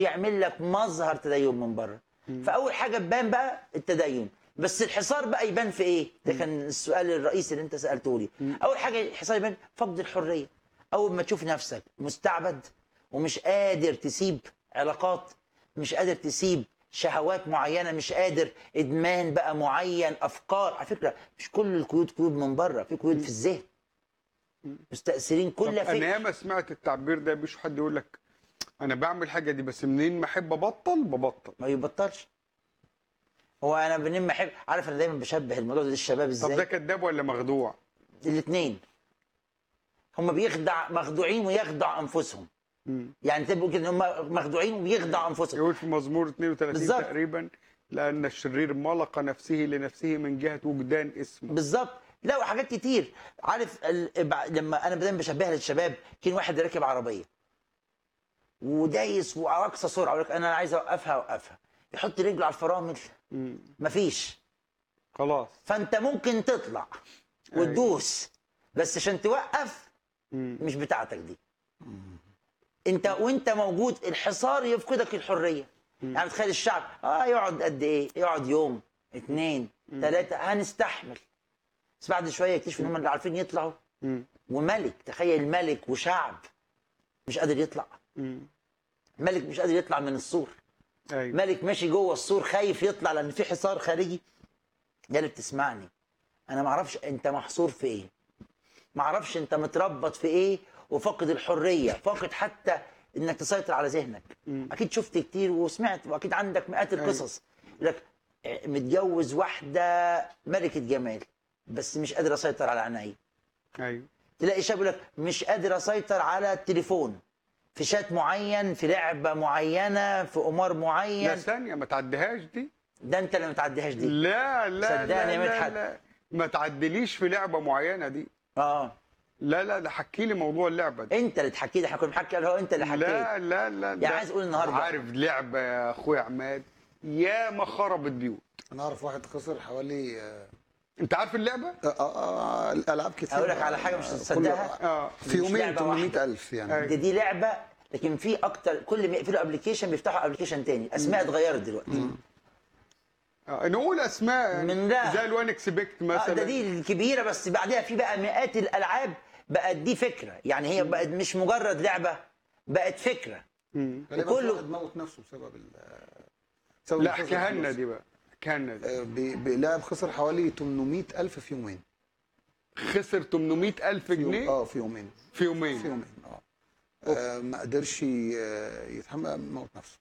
يعمل لك مظهر تدين من بره فاول حاجه تبان بقى التدين بس الحصار بقى يبان في ايه ده كان السؤال الرئيسي اللي انت سالته لي اول حاجه الحصار يبان فقد الحريه اول ما تشوف نفسك مستعبد ومش قادر تسيب علاقات مش قادر تسيب شهوات معينه مش قادر ادمان بقى معين افكار على فكره مش كل القيود قيود من بره في قيود في الذهن مستأثرين طب كل انا فكر ياما سمعت التعبير ده مش حد يقول لك انا بعمل حاجه دي بس منين ما احب ابطل ببطل ما يبطلش هو انا بنم احب عارف انا دايما بشبه الموضوع ده للشباب طب ده ازاي كذاب ولا مخدوع الاثنين هم بيخدع مخدوعين ويخدع انفسهم مم. يعني تبقوا كده هم مخدوعين وبيخدع انفسهم يقول في مزمور 32 بالظبط. تقريبا لان الشرير ملق نفسه لنفسه من جهه وجدان اسمه بالظبط لا وحاجات كتير عارف ال... بع- لما انا دايما بشبهها للشباب كان واحد راكب عربيه ودايس واقصى سرعه يقول لك انا عايز اوقفها اوقفها يحط رجله على الفرامل مم. مفيش خلاص فانت ممكن تطلع وتدوس بس عشان توقف مم. مش بتاعتك دي انت وانت موجود الحصار يفقدك الحريه يعني تخيل الشعب اه يقعد قد ايه يقعد يوم اثنين ثلاثه هنستحمل بس بعد شويه يكتشفوا ان هم اللي عارفين يطلعوا مم. وملك تخيل ملك وشعب مش قادر يطلع مم. ملك مش قادر يطلع من السور ايوه ملك ماشي جوه السور خايف يطلع لان في حصار خارجي يا اللي بتسمعني انا ما اعرفش انت محصور في ايه ما اعرفش انت متربط في ايه وفاقد الحريه فاقد حتى انك تسيطر على ذهنك مم. اكيد شفت كتير وسمعت واكيد عندك مئات القصص يقول لك آه، متجوز واحده ملكه جمال بس مش قادر اسيطر على عيني ايوه تلاقي شاب يقول لك مش قادر اسيطر على التليفون في شات معين في لعبه معينه في قمار لا معين ثانيه ما تعديهاش دي ده انت اللي ما تعديهاش دي لا لا صدقني لا يا لا, مدحت. لا ما تعدليش في لعبه معينه دي اه لا لا ده حكي لي موضوع اللعبه دي انت اللي تحكي لي احنا كنا بنحكي هو انت اللي حكيت لا لا لا يعني ده- عايز اقول النهارده عارف لعبه يا اخويا عماد يا ما خربت بيوت انا اعرف واحد خسر حوالي آه، انت عارف اللعبه؟ آه، آه، الالعاب كتير اقول لك على حاجه مش كل- هتصدقها اه في مش يومين لعبة واحدة. 800000 يعني أيوة. دي, دي لعبه لكن في اكتر كل ما يقفلوا ابلكيشن بيفتحوا ابلكيشن تاني اسماء اتغيرت دلوقتي آه، نقول اسماء يعني من ده. زي الوان اكسبكت آه مثلا ده دي الكبيره بس بعدها في بقى مئات الالعاب بقت دي فكره يعني هي بقت مش مجرد لعبه بقت فكره مم. غالبا وكله- في واحد موت نفسه بسبب ال بسبب لا خسر احكيها لنا فلوس. دي بقى احكيها لنا دي آه، ب- بلاعب خسر حوالي 800000 في يومين خسر 800000 في يوم- جنيه اه في يومين في في يومين يومين اه آه، ما قدرش ي- آه، يتحمل موت نفسه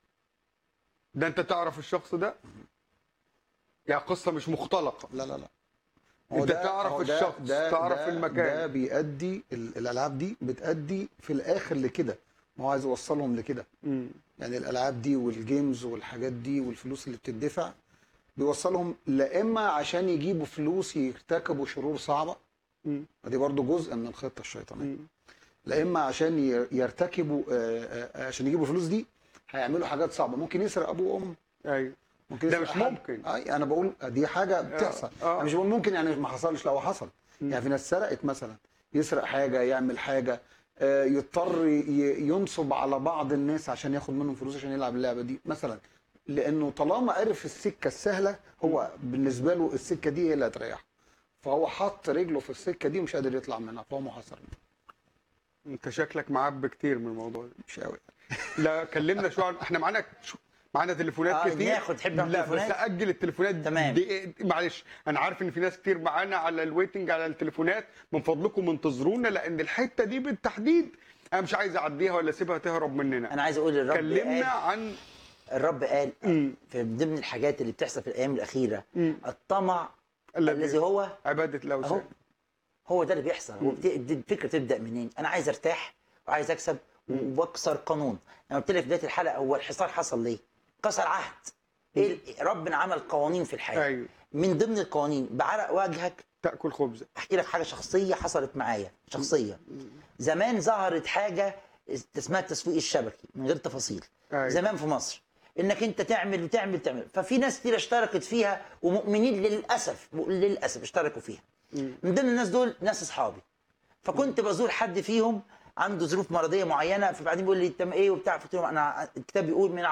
ده انت تعرف الشخص ده؟ يعني قصه مش مختلقه لا لا لا أنت ده- تعرف هو ده- الشخص، ده تعرف ده المكان. ده بيأدي ال- الالعاب دي بتأدي في الاخر لكده ما هو عايز يوصلهم لكده مم. يعني الالعاب دي والجيمز والحاجات دي والفلوس اللي بتدفع بيوصلهم لا اما عشان يجيبوا فلوس يرتكبوا شرور صعبه مم. ودي برضو جزء من الخطه الشيطانيه مم. لا اما عشان ي- يرتكبوا آه، آه، عشان يجيبوا فلوس دي هيعملوا حاجات صعبه ممكن يسرق ابوه وامه ايوه ممكن ده يسرق مش حد. ممكن. اي انا بقول دي حاجه بتحصل آه. انا مش بقول ممكن يعني ما حصلش لا هو حصل يعني في ناس سرقت مثلا يسرق حاجه يعمل حاجه آه، يضطر ي- ينصب على بعض الناس عشان ياخد منهم فلوس عشان يلعب اللعبه دي مثلا لانه طالما عرف السكه السهله هو بالنسبه له السكه دي هي اللي هتريحه فهو حط رجله في السكه دي ومش قادر يطلع منها فهو محاصر انت شكلك معب كتير من الموضوع ده مش قوي لا كلمنا شويه عن- احنا معانا شو- معانا تليفونات آه، كتير ناخد- تحب ناخد لا تليفونات؟ بس اجل التليفونات تمام. دي معلش انا عارف ان في ناس كتير معانا على الويتنج على التليفونات من فضلكم انتظرونا لان الحته دي بالتحديد انا مش عايز اعديها ولا اسيبها تهرب مننا انا عايز اقول الرب كلمنا قال عن الرب قال مم. في ضمن الحاجات اللي بتحصل في الايام الاخيره مم. الطمع الذي الذي هو عباده اهو الاوثان هو ده اللي بيحصل هو بت- دي الفكره تبدا منين انا عايز ارتاح وعايز اكسب واكسر قانون انا قلت لك في بدايه الحلقه هو الحصار حصل ليه كسر عهد ايه ال- ربنا عمل قوانين في الحياه ايوه من ضمن القوانين بعرق وجهك تاكل خبزه احكي لك حاجه شخصيه حصلت معايا شخصيه زمان ظهرت حاجه اسمها التسويق الشبكي من غير تفاصيل أيوة. زمان في مصر انك انت تعمل وتعمل تعمل ففي ناس كتير اشتركت فيها ومؤمنين للاسف بقول للاسف اشتركوا فيها من ضمن الناس دول ناس اصحابي فكنت بزور حد فيهم عنده ظروف مرضيه معينه فبعدين بيقول لي تم ايه وبتاع قلت له انا الكتاب بيقول من